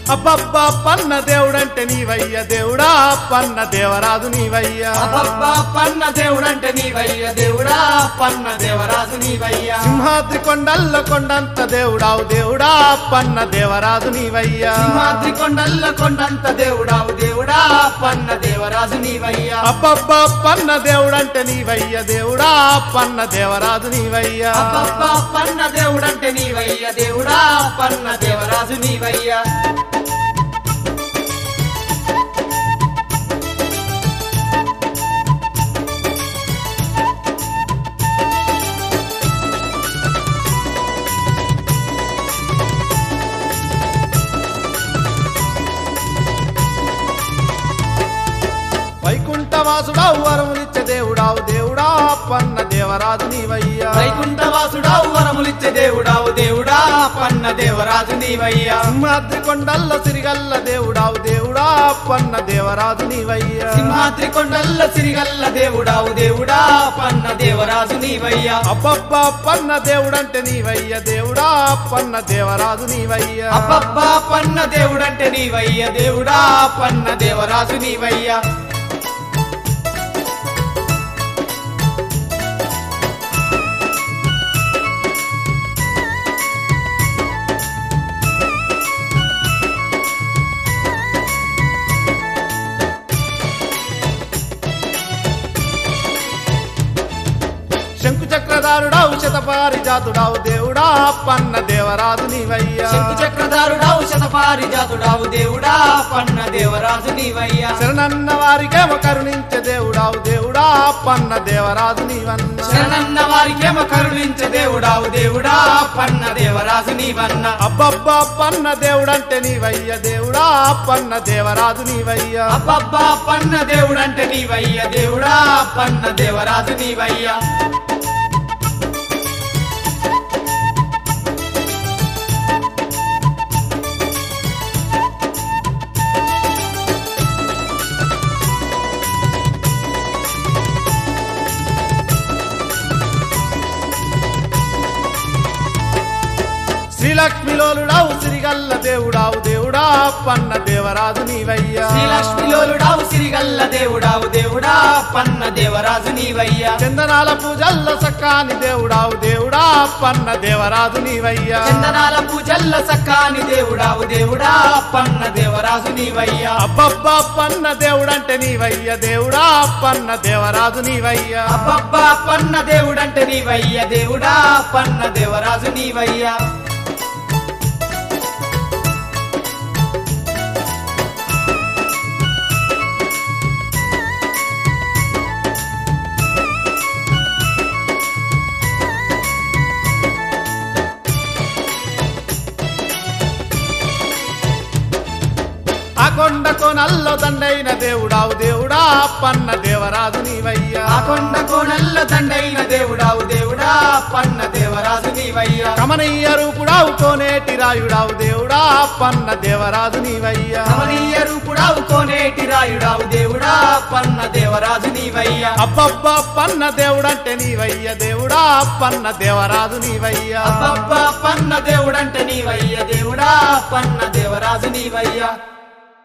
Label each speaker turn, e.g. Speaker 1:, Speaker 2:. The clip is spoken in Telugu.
Speaker 1: అబ్బబ్బా పన్న దేవుడంటే నీవయ్య దేవుడా పన్న దేవరాజు నీవయ్యా
Speaker 2: అబ్బబ్బా పన్న దేవుడంటే నీవయ్య దేవుడా పన్న దేవరాజు నీవయ్యా
Speaker 1: సింహాద్రి కొండల్ల కొండంత దేవుడావు దేవుడా పన్న దేవరాజు నీవయ్యా
Speaker 2: సింహాద్రి కొండల్ల కొండంత దేవుడావు దేవుడా పన్న దేవరాజు నీవయ్యా
Speaker 1: అబ్బబ్బా పన్న దేవుడంటే నీవయ్య దేవుడా పన్న దేవరాజు నీవయ్యా
Speaker 2: అబ్బబ్బా పన్న దేవుడంటే నీవయ్య దేవుడా పన్న దేవరాజు నీవయ్యా
Speaker 1: వైకుంఠవాసుడావు వరములిచ్చే దేవుడావు దేవుడా పన్న దేవరాజు నీవయ్యా
Speaker 2: వైకుంఠవాసుడావు వరములిచ్చే దేవుడావు దేవుడా పన్న దేవరాజు నీవయ్యా
Speaker 1: సింహాద్రి కొండల్ల సిరిగల్ల దేవుడావు దేవుడా పన్న దేవరాజు నీవయ్యా
Speaker 2: సింహాద్రి కొండల్ల సిరిగల్ల దేవుడావు దేవుడా పన్న దేవరాజు నీవయ్యా
Speaker 1: అబ్బబ్బా పన్న దేవుడంటే నీవయ్య దేవుడా పన్న దేవరాజు నీవయ్యా
Speaker 2: అబ్బబ్బా పన్న దేవుడంటే నీవయ్య దేవుడా పన్న దేవరాజు నీవయ్యా
Speaker 1: శంకు చక్రధారుడావు శతపారి జాతుడావు దేవుడా పన్న దేవరాజు నీవయ్యా
Speaker 2: శంకు చక్రధారుడావు శతపారిజాతుడావు దేవుడా పన్న దేవరాజు నీవయ్యా
Speaker 1: శరణన్న వారికేమో కరుణించే దేవుడావు దేవుడా పన్న దేవరాజు నీవన్న
Speaker 2: శరణన్న వారికేమో కరుణించే దేవుడావు దేవుడా పన్న దేవరాజు నీవన్న
Speaker 1: అబ్బబ్బా పన్న దేవుడంటే నీవయ్య దేవుడా పన్న దేవరాజు నీవయ్యా
Speaker 2: అబ్బబ్బా పన్న దేవుడంటే నీవయ్య దేవుడా పన్న దేవరాజు నీవయ్యా
Speaker 1: శ్రీలక్ష్మిలోలుడావు సిరిగల్ల దేవుడావు దేవుడా పన్న దేవరాజు నీవయ్యా
Speaker 2: శ్రీలక్ష్మిలోలుడావు సిరిగల్ల దేవుడావు దేవుడా పన్న దేవరాజు నీవయ్యా
Speaker 1: చందనాల పూజల్ల సక్కాని దేవుడావు దేవుడా పన్న దేవరాజు నీవయ్యా
Speaker 2: చందనాల పూజల్ల సక్కాని దేవుడావు దేవుడా పన్న దేవరాజు నీవయ్యా
Speaker 1: అబ్బబ్బా పన్న దేవుడంటే నీవయ్య దేవుడా పన్న దేవరాజు నీవయ్యా
Speaker 2: అబ్బబ్బా పన్న దేవుడంటే నీవయ్య దేవుడా పన్న దేవరాజు నీవయ్యా
Speaker 1: ఆ కొండ కోనల్లో దండైన దేవుడావు దేవుడా పన్న దేవరాజు నీవయ్యా
Speaker 2: ఆ కొండ కోణల్ల దండైన దేవుడావు దేవుడా పన్న దేవరాజు నీవయ్యా
Speaker 1: కమనీయ రూపుడావు కోనేటి రాయుడావు దేవుడా పన్న దేవరాజు నీవయ్యా
Speaker 2: కమనీయ రూపుడావు కోనేటి రాయుడావు దేవుడా పన్న దేవరాజు నీవయ్యా
Speaker 1: అబ్బబ్బా పన్న దేవుడంటే నీవయ్య దేవుడా పన్న దేవరాజు నీవయ్యా
Speaker 2: అబ్బబ్బా పన్న దేవుడంటే నీవయ్య దేవుడా పన్న దేవరాజు నీవయ్యా